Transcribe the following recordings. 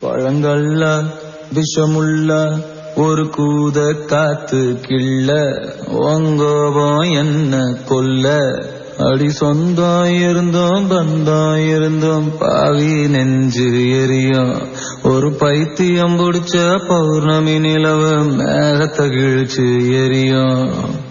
பழங்கள்ல விஷமுள்ள ஒரு கூத காத்து கிள்ள ஒங்கோபம் என்ன கொல்ல அடி சொந்தம் இருந்தோம் பந்தம் இருந்தோம் பாவி நெஞ்சு எரியும் ஒரு பைத்தியம் பிடிச்ச பௌர்ணமி நிலவு மேகத்தை கிழிச்சு எரியும்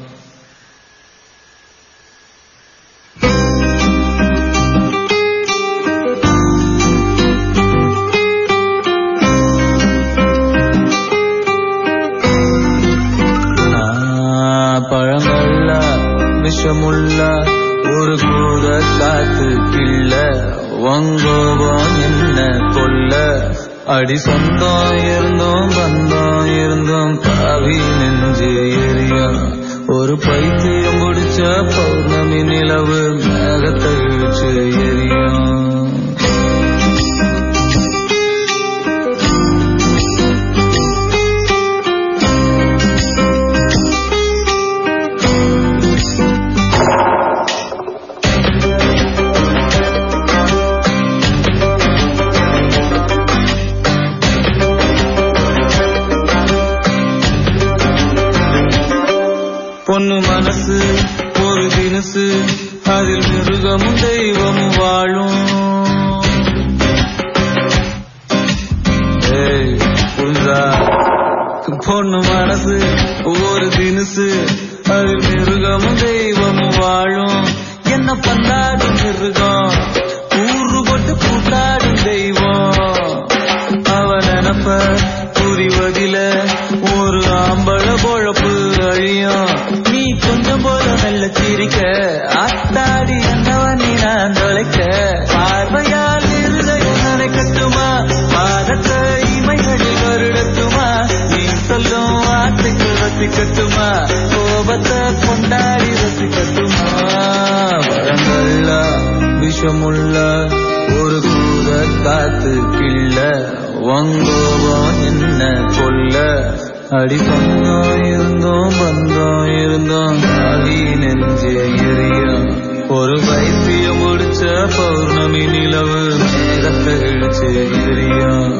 பழங்கள்ல விஷமுள்ள ஒரு கூட காத்து கிள்ள வங்கோபம் என்ன கொல்ல அடி சொந்தம் இருந்தோம் பந்தம் இருந்தோம் பாவி நெஞ்சு எரியும் ஒரு பைத்தியம் பிடிச்ச பௌர்ணமி நிலவு மேகத்தை இழுச்சு எரியும் பொண்ணு மனசு ஒரு தினசு அதில் மிருகமும் தெய்வமும் வாழும் ஏய், புரிஞ்சா பொண்ணு மனசு ஒரு தினசு அதில் மிருகமும் தெய்வமும் வாழும் என்ன பண்ணாடும் மிருகம் ஊரு போட்டு கூட்டாடும் தெய்வம் அவன் நினப்ப புரிவதில ஒரு ஆம்பள பொழப்பு அழியும் நீ கொஞ்சம் போல மெல்ல சிரிக்க ஆத்தாடி என்னவன் நீ நான் தொலைக்க பார்வையால் இருதயம் நினைக்கட்டுமா பாதத்தை இமைகளில் வருடட்டுமா நீ சொல்லும் வார்த்தைக்கு ரசிக்கட்டுமா கோபத்தை கொண்டாடி ரசிக்கட்டுமா பழங்கள்ல விஷமுள்ள ஒரு கூட காத்து கிள்ள வங்கோபம் என்ன கொல்ல அடி சொந்தம் இருந்தோம் பந்தம் இருந்தோம் காவி நெஞ்சு எரியும் ஒரு வைத்தியம் முடிச்ச பௌர்ணமி நிலவு மேகத்தை இழுச்சு எரியும்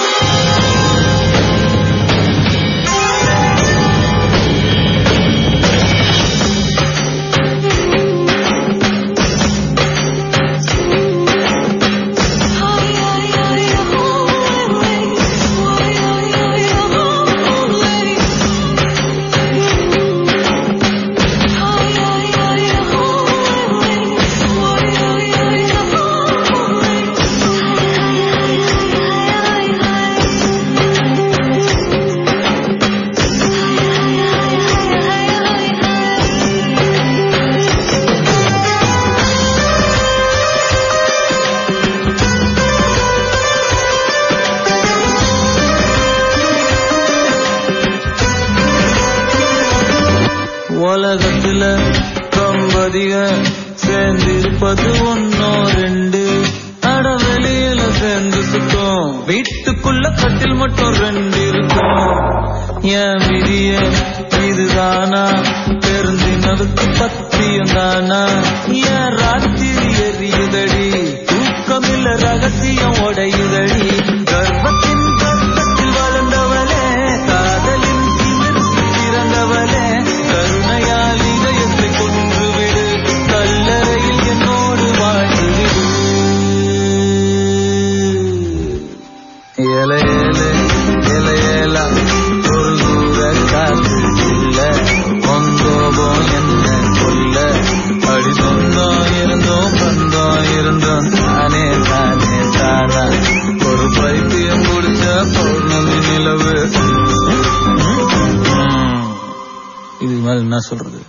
உலகத்துல கம்பதிக சேர்ந்திருப்பது ஒன்னோ ரெண்டு அட வெளியில சேர்ந்து சுத்தம் வீட்டுக்குள்ள கட்டில் மட்டும் ரெண்டு இருக்கும் என் விதிய இதுதானா தெரிஞ்சினதுக்கு பத்தியம் தானா என் ராத்திரி எரியுதடி தூக்கமில்ல ரகசியம் உடையுதடி கர்ப்பத்தின் கர்ப்பத்தில் வளர்ந்தவளே காதலின் திமிருக்கு பிறந்தவளே கருணையால் இதயத்தை கொன்றுவிடு கல்லறையில் என்னோடு வாழ்ந்துவிடு ஏல ஏல ஏல ஏலா ஒரு தூர காத்து இல்ல வங்கோபம் என்ன கொல்ல அடி சொந்தம் இருந்தோம் பந்தம் இருந்தோம் தானே தானே தானா ஒரு பைத்தியம் முடிச்ச பௌர்ணமி நிலவு ம். இதுக்கு மேல என்ன சொல்றது